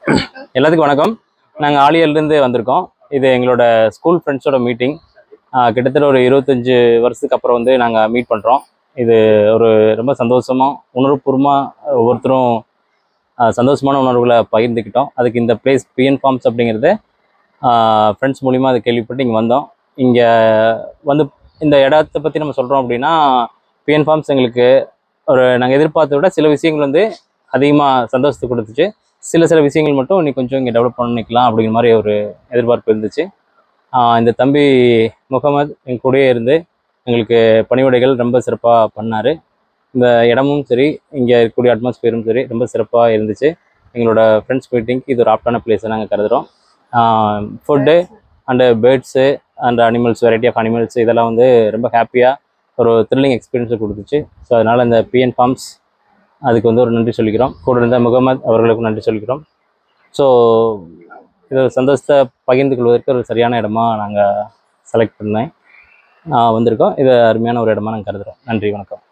எல்லாத்துக்கும் வணக்கம் நாங்கள் ஆலியர்லேருந்து வந்திருக்கோம் இது எங்களோட ஸ்கூல் ஃப்ரெண்ட்ஸோட மீட்டிங் கிட்டத்தட்ட ஒரு இருபத்தஞ்சு வருஷத்துக்கு அப்புறம் வந்து நாங்கள் மீட் பண்ணுறோம் இது ஒரு ரொம்ப சந்தோஷமாக உணர்வுபூர்வமாக ஒவ்வொருத்தரும் ஆஹ் சந்தோஷமான உணர்வுகளை பகிர்ந்துக்கிட்டோம் அதுக்கு இந்த பிளேஸ் பிஎன் ஃபார்ம்ஸ் அப்படிங்கிறது ஃப்ரெண்ட்ஸ் மூலிமா அதை கேள்விப்பட்டு இங்கே வந்தோம் இங்கே வந்து இந்த இடத்த பற்றி நம்ம சொல்கிறோம் அப்படின்னா பிஎன் ஃபார்ம்ஸ் எங்களுக்கு ஒரு நாங்கள் எதிர்பார்த்ததை விட சில விஷயங்கள் வந்து அதிகமாக சந்தோஷத்தை கொடுத்துச்சு சில சில விஷயங்கள் மட்டும் இன்னும் கொஞ்சம் இங்கே டெவலப் பண்ணிக்கலாம் அப்படிங்கிற மாதிரி ஒரு எதிர்பார்ப்பு இருந்துச்சு ஆஹ் இந்த தம்பி முகமது எங்க கூடயே இருந்து எங்களுக்கு பணிவிடைகள் ரொம்ப சிறப்பாக பண்ணார் இந்த இடமும் சரி இங்கே இருக்கக்கூடிய அட்மாஸ்பியரும் சரி ரொம்ப சிறப்பாக இருந்துச்சு எங்களோட ஃப்ரெண்ட்ஸ் மீட்டிங்க்கு இது ஒரு ஆப்டான பிளேஸை நாங்கள் கருதுகிறோம் food and birds and animals variety of animals இதெல்லாம் வந்து ரொம்ப ஹாப்பியாக ஒரு த்ரில்லிங் எக்ஸ்பீரியன்ஸை கொடுத்துச்சு ஸோ அதனால் இந்த பிஎன் ஃபார்ம்ஸ் அதுக்கு வந்து ஒரு நன்றி சொல்லிக்கிறோம் கூட இருந்த முகமது அவர்களுக்கும் நன்றி சொல்லிக்கிறோம் ஸோ இது ஒரு சந்தோஷத்தை பகிர்ந்து கொள்வதற்கு ஒரு சரியான இடமா நாங்கள் செலக்ட் பண்ணேன் வந்திருக்கோம் இது அருமையான ஒரு இடமா நாங்கள் கருதுகிறோம் நன்றி வணக்கம்